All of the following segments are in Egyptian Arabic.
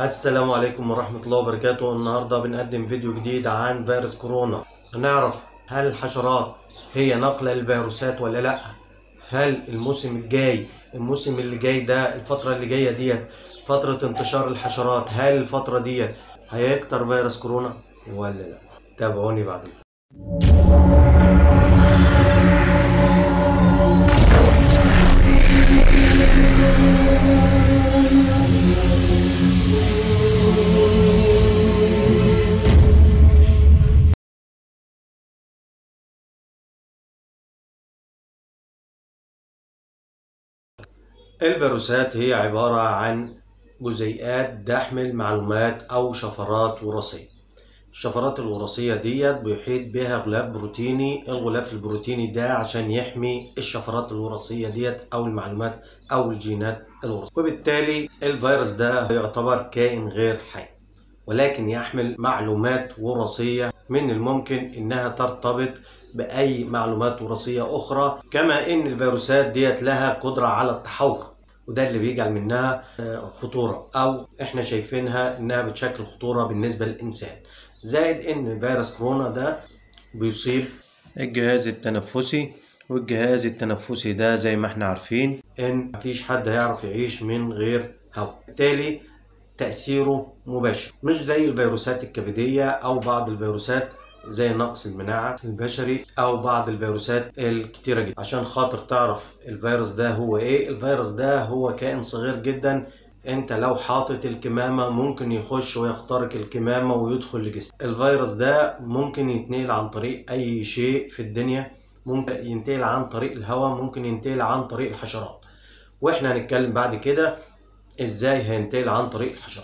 السلام عليكم ورحمة الله وبركاته النهاردة بنقدم فيديو جديد عن فيروس كورونا هنعرف هل الحشرات هي نقلة للفيروسات ولا لا هل الموسم الجاي الموسم اللي جاي ده الفترة اللي جاية ديت فترة انتشار الحشرات هل الفترة ديت هيكتر فيروس كورونا ولا لا تابعوني بعد الفيديو الفيروسات هي عبارة عن جزيئات تحمل معلومات أو شفرات وراثية الشفرات الوراثية ديت بيحيط بها غلاف بروتيني الغلاف البروتيني ده عشان يحمي الشفرات الوراثية ديت أو المعلومات أو الجينات الوراثية وبالتالي الفيروس ده يعتبر كائن غير حي ولكن يحمل معلومات وراثية من الممكن إنها ترتبط بأي معلومات وراثية أخرى كما إن الفيروسات ديت لها قدرة على التحور وده اللي بيجعل منها خطورة أو إحنا شايفينها إنها بتشكل خطورة بالنسبة للإنسان زائد إن فيروس كورونا ده بيصيب الجهاز التنفسي والجهاز التنفسي ده زي ما احنا عارفين إن مفيش حد هيعرف يعيش من غير هواء بالتالي تأثيره مباشر مش زي الفيروسات الكبدية أو بعض الفيروسات زي نقص المناعة البشري أو بعض الفيروسات الكتيرة جدا عشان خاطر تعرف الفيروس ده هو إيه الفيروس ده هو كائن صغير جدا انت لو حاطط الكمامة ممكن يخش ويخترق الكمامة ويدخل لجسمك الفيروس ده ممكن يتنقل عن طريق أي شيء في الدنيا ممكن ينتقل عن طريق الهواء ممكن ينتقل عن طريق الحشرات واحنا هنتكلم بعد كده ازاي هينتقل عن طريق الحشرات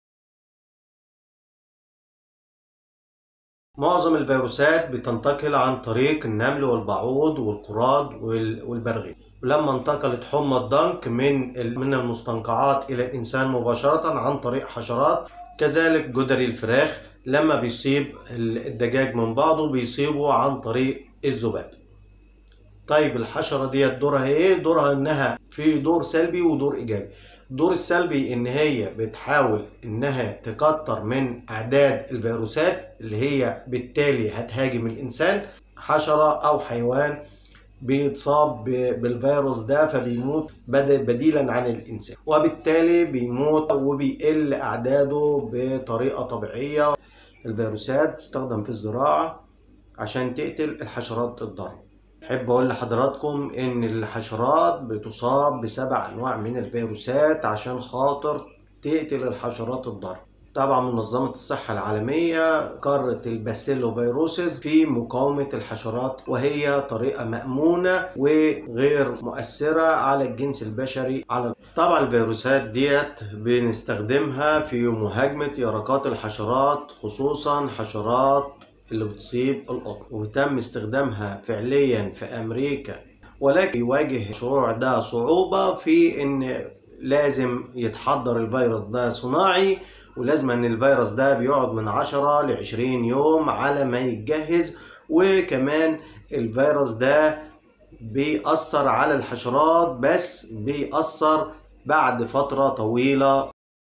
معظم الفيروسات بتنتقل عن طريق النمل والبعوض والقراد والبرغيث ولما انتقلت حمى الضنك من من المستنقعات الى الانسان مباشره عن طريق حشرات كذلك جدري الفراخ لما بيصيب الدجاج من بعضه بيصيبه عن طريق الذباب طيب الحشره ديت دورها ايه دورها انها في دور سلبي ودور ايجابي الدور السلبي ان هي بتحاول انها تكتر من اعداد الفيروسات اللي هي بالتالي هتهاجم الانسان حشرة او حيوان بيتصاب بالفيروس ده فبيموت بديلا عن الانسان وبالتالي بيموت وبيقل اعداده بطريقة طبيعية الفيروسات تستخدم في الزراعة عشان تقتل الحشرات الضارة احب اقول لحضراتكم ان الحشرات بتصاب بسبع انواع من الفيروسات عشان خاطر تقتل الحشرات الضاره طبعا منظمة الصحة العالمية قررت الباسيلوفيروسز في مقاومة الحشرات وهي طريقة مأمونة وغير مؤثرة على الجنس البشري على طبعا الفيروسات ديت بنستخدمها في مهاجمة يرقات الحشرات خصوصا حشرات اللي بتصيب القطن وتم استخدامها فعليا في امريكا ولكن يواجه المشروع ده صعوبة في ان لازم يتحضر الفيروس ده صناعي ولازم ان الفيروس ده بيقعد من 10 ل 20 يوم على ما يتجهز وكمان الفيروس ده بيأثر على الحشرات بس بيأثر بعد فترة طويلة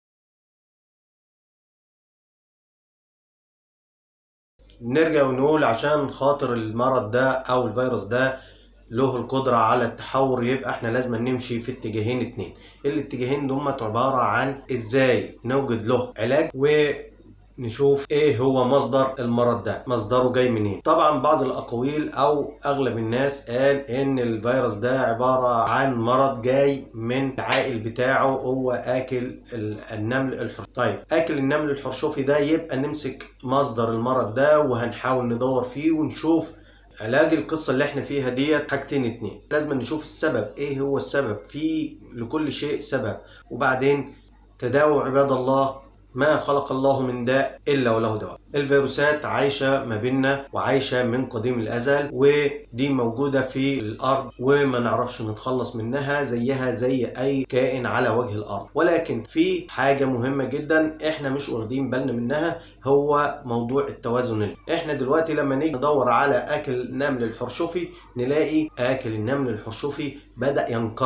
نرجع ونقول عشان خاطر المرض ده او الفيروس ده له القدرة على التحور يبقى احنا لازم نمشي في اتجاهين اتنين الاتجاهين دول عبارة عن ازاي نوجد له علاج ونشوف ايه هو مصدر المرض ده مصدره جاي منين طبعا بعض الاقاويل او اغلب الناس قال ان الفيروس ده عبارة عن مرض جاي من العائل بتاعه هو اكل النمل الحرشوفي طيب اكل النمل الحرشوفي ده يبقى نمسك مصدر المرض ده وهنحاول ندور فيه ونشوف علاج القصة اللي احنا فيها ديت حاجتين اتنين لازم نشوف السبب ايه هو السبب في لكل شيء سبب وبعدين تداووا عباد الله ما خلق الله من داء الا وله دواء الفيروسات عايشه ما بيننا وعايشه من قديم الازل ودي موجوده في الارض وما نعرفش نتخلص منها زيها زي اي كائن على وجه الارض ولكن في حاجه مهمه جدا احنا مش واخدين بالنا منها هو موضوع التوازن اللي. احنا دلوقتي لما نيجي ندور على اكل النمل الحرشفي نلاقي اكل النمل الحرشفي بدا ينقرض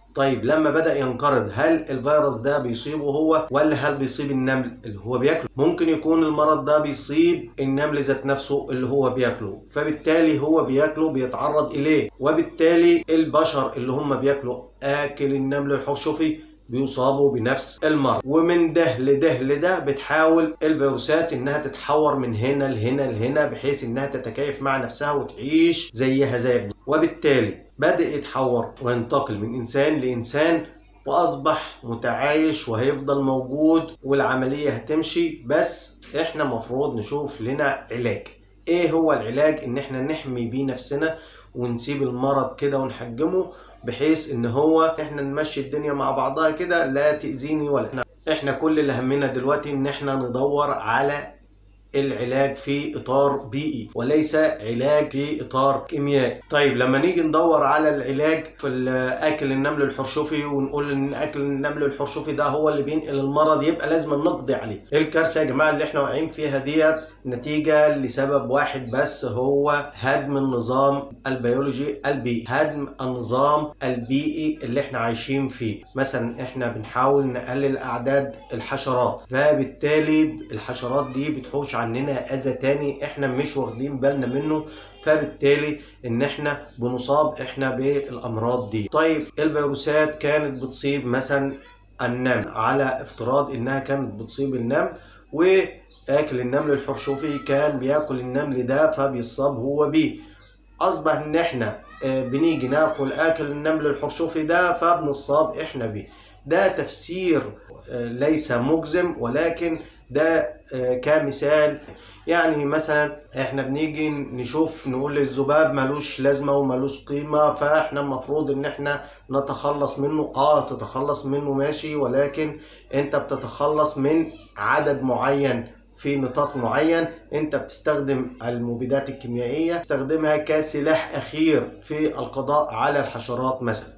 طيب لما بدأ ينقرض هل الفيروس ده بيصيبه هو ولا هل بيصيب النمل اللي هو بياكله ممكن يكون المرض ده بيصيب النمل ذات نفسه اللي هو بياكله فبالتالي هو بياكله بيتعرض إليه وبالتالي البشر اللي هم بياكلوا آكل النمل الحرشفي بيصابوا بنفس المرض ومن ده لده لده بتحاول الفيروسات انها تتحور من هنا لهنا لهنا بحيث انها تتكيف مع نفسها وتعيش زيها زي وبالتالي بدأ يتحور وينتقل من انسان لانسان واصبح متعايش وهيفضل موجود والعملية هتمشي بس احنا مفروض نشوف لنا علاج ايه هو العلاج ان احنا نحمي بيه نفسنا ونسيب المرض كده ونحجمه بحيث ان هو احنا نمشي الدنيا مع بعضها كده لا تأذيني ولا احنا احنا كل اللي همنا دلوقتي ان احنا ندور على العلاج في اطار بيئي وليس علاج في اطار كيميائي طيب لما نيجي ندور على العلاج في اكل النمل الحرشفي ونقول ان اكل النمل الحرشفي ده هو اللي بينقل المرض يبقى لازم نقضي عليه ايه الكارثه يا جماعه اللي احنا واقعين فيها ديت نتيجة لسبب واحد بس هو هدم النظام البيولوجي البيئي هدم النظام البيئي اللي احنا عايشين فيه مثلا احنا بنحاول نقلل اعداد الحشرات فبالتالي الحشرات دي بتحوش عننا اذى تاني احنا مش واخدين بالنا منه فبالتالي ان احنا بنصاب احنا بالامراض دي طيب الفيروسات كانت بتصيب مثلا النمل على افتراض انها كانت بتصيب النمل و اكل النمل الحرشفي كان بياكل النمل ده فبيصاب هو بيه اصبح ان احنا بنيجي ناكل اكل النمل الحرشفي ده فبنصاب احنا بيه ده تفسير ليس مجزم ولكن ده كمثال يعني مثلا احنا بنيجي نشوف نقول الذباب ملوش لازمه وملوش قيمه فاحنا المفروض ان احنا نتخلص منه اه تتخلص منه ماشي ولكن انت بتتخلص من عدد معين في نطاق معين انت بتستخدم المبيدات الكيميائيه تستخدمها كسلاح اخير في القضاء على الحشرات مثلا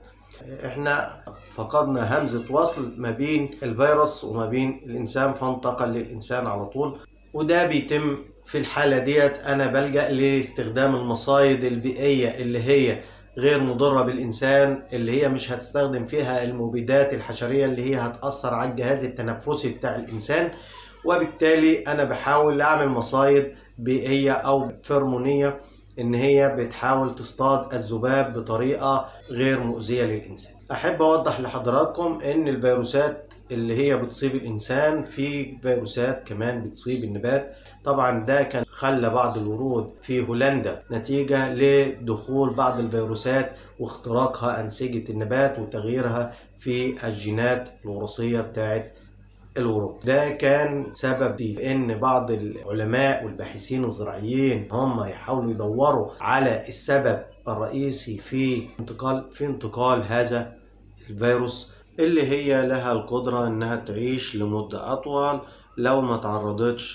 احنا فقدنا همزه وصل ما بين الفيروس وما بين الانسان فانتقل للانسان على طول وده بيتم في الحاله ديت انا بلجا لاستخدام المصايد البيئيه اللي هي غير مضرة بالإنسان اللي هي مش هتستخدم فيها المبيدات الحشرية اللي هي هتأثر على الجهاز التنفسي بتاع الإنسان وبالتالي انا بحاول اعمل مصايد بيئيه او فيرمونيه ان هي بتحاول تصطاد الذباب بطريقه غير مؤذيه للانسان احب اوضح لحضراتكم ان الفيروسات اللي هي بتصيب الانسان في فيروسات كمان بتصيب النبات طبعا ده كان خلى بعض الورود في هولندا نتيجة لدخول بعض الفيروسات واختراقها أنسجة النبات وتغييرها في الجينات الوراثية بتاعت الورود ده كان سبب في ان بعض العلماء والباحثين الزراعيين هم يحاولوا يدوروا على السبب الرئيسي في انتقال في انتقال هذا الفيروس اللي هي لها القدرة انها تعيش لمدة اطول لو ما تعرضتش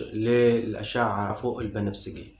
للأشعة فوق البنفسجية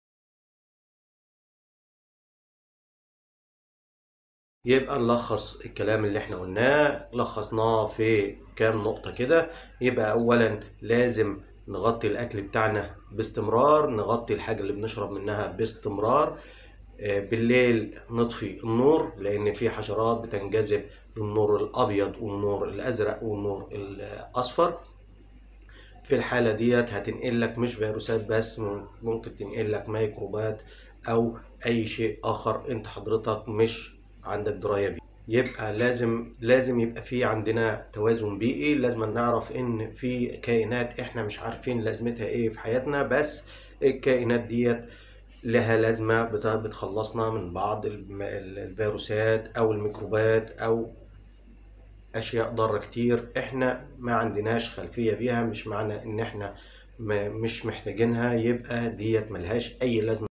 يبقى نلخص الكلام اللي احنا قلناه لخصناه في كام نقطة كده يبقى أولا لازم نغطي الأكل بتاعنا باستمرار نغطي الحاجة اللي بنشرب منها باستمرار بالليل نطفي النور لأن في حشرات بتنجذب للنور الأبيض والنور الأزرق والنور الأصفر في الحالة ديت هتنقل لك مش فيروسات بس ممكن تنقل لك ميكروبات أو أي شيء آخر أنت حضرتك مش عندك درايه بيه يبقى لازم لازم يبقى في عندنا توازن بيئي لازم نعرف ان في كائنات احنا مش عارفين لازمتها ايه في حياتنا بس الكائنات ديت لها لازمة بتخلصنا من بعض الفيروسات او الميكروبات او اشياء ضاره كتير احنا ما عندناش خلفيه بيها مش معنى ان احنا مش محتاجينها يبقى ديت ملهاش اي لازمه